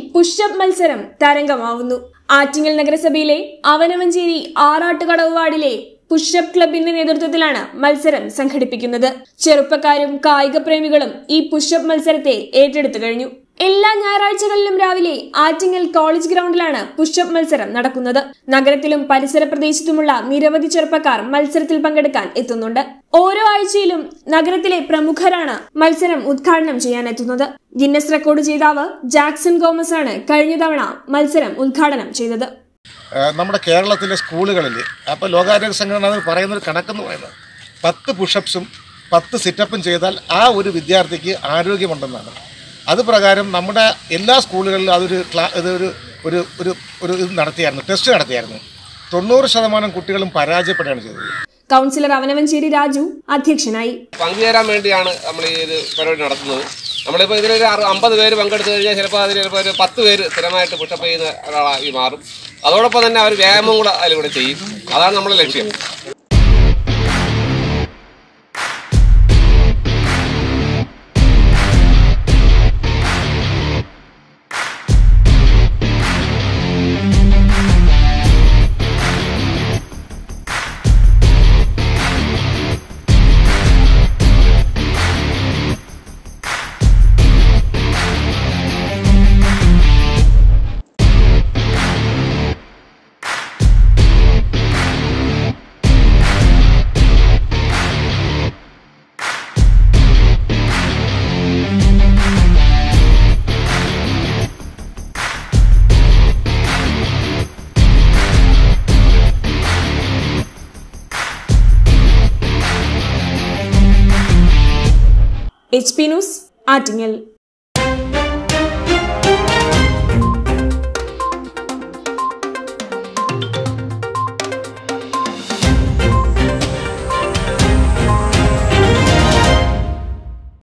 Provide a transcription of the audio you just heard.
pushup മത്സരം തരംഗമാവുന്നു ആറ്റിങ്ങൽ നഗരസഭയിലെ അവനവഞ്ചേരി ആറാട്ടുകടവ് വാർഡിലെ പുഷപ്പ് ക്ലബിന്റെ നേതൃത്വത്തിലാണ് മത്സരം സംഘടിപ്പിക്കുന്നത് ചെറുപ്പക്കാരും കായിക പ്രേമികളും ഈ പുഷപ്പ് മത്സരത്തെ ഏറ്റെടുത്തു കഴിഞ്ഞു എല്ലാ ഞായറാഴ്ചകളിലും രാവിലെ ആറ്റിങ്ങൽ കോളേജ് ഗ്രൗണ്ടിലാണ് പുഷപ്പ് മത്സരം നടക്കുന്നത് നഗരത്തിലും പരിസര പ്രദേശത്തുമുള്ള നിരവധി ചെറുപ്പക്കാർ മത്സരത്തിൽ പങ്കെടുക്കാൻ എത്തുന്നുണ്ട് ഓരോ ആഴ്ചയിലും നഗരത്തിലെ പ്രമുഖരാണ് മത്സരം ഉദ്ഘാടനം ചെയ്യാൻ എത്തുന്നത് ഗിന്നസ് റെക്കോർഡ് ജേതാവ് ജാക്സൺ ഗോമസ് ആണ് കഴിഞ്ഞ തവണ മത്സരം ഉദ്ഘാടനം ചെയ്തത് ഏഹ് നമ്മുടെ കേരളത്തിലെ സ്കൂളുകളിൽ അപ്പോൾ ലോകാരോഗ്യ സംഘടന പറയുന്നൊരു കണക്കെന്ന് പറയുന്നത് പത്ത് പുഷപ്സും പത്ത് സിറ്റപ്പും ചെയ്താൽ ആ ഒരു വിദ്യാർത്ഥിക്ക് ആരോഗ്യമുണ്ടെന്നാണ് അത് പ്രകാരം നമ്മുടെ എല്ലാ സ്കൂളുകളിലും അതൊരു ക്ലാ ഇതൊരു ഒരു ഒരു ഒരു ഇത് നടത്തിയായിരുന്നു ടെസ്റ്റ് നടത്തിയായിരുന്നു തൊണ്ണൂറ് ശതമാനം കുട്ടികളും പരാജയപ്പെടുകയാണ് ചെയ്തത് കൗൺസിലർ അവനവഞ്ചേരി രാജു അധ്യക്ഷനായി പങ്കുചേരാൻ വേണ്ടിയാണ് നമ്മൾ ഈ ഒരു പരിപാടി നടത്തുന്നത് നമ്മളിപ്പോൾ ഇതിലൊരു അറു അമ്പത് പേര് പങ്കെടുത്തു കഴിഞ്ഞാൽ ചിലപ്പോൾ അതിൽ ചിലപ്പോൾ ഒരു പത്ത് പേര് സ്ഥിരമായിട്ട് പുഷപ്പ് ചെയ്യുന്ന ഒരാളായി മാറും അതോടൊപ്പം തന്നെ അവർ വ്യായാമം കൂടെ അതിലൂടെ ചെയ്യും അതാണ് നമ്മുടെ ലക്ഷ്യം എച്ച് പി ന്യൂസ് ആറ്റിങ്ങൽ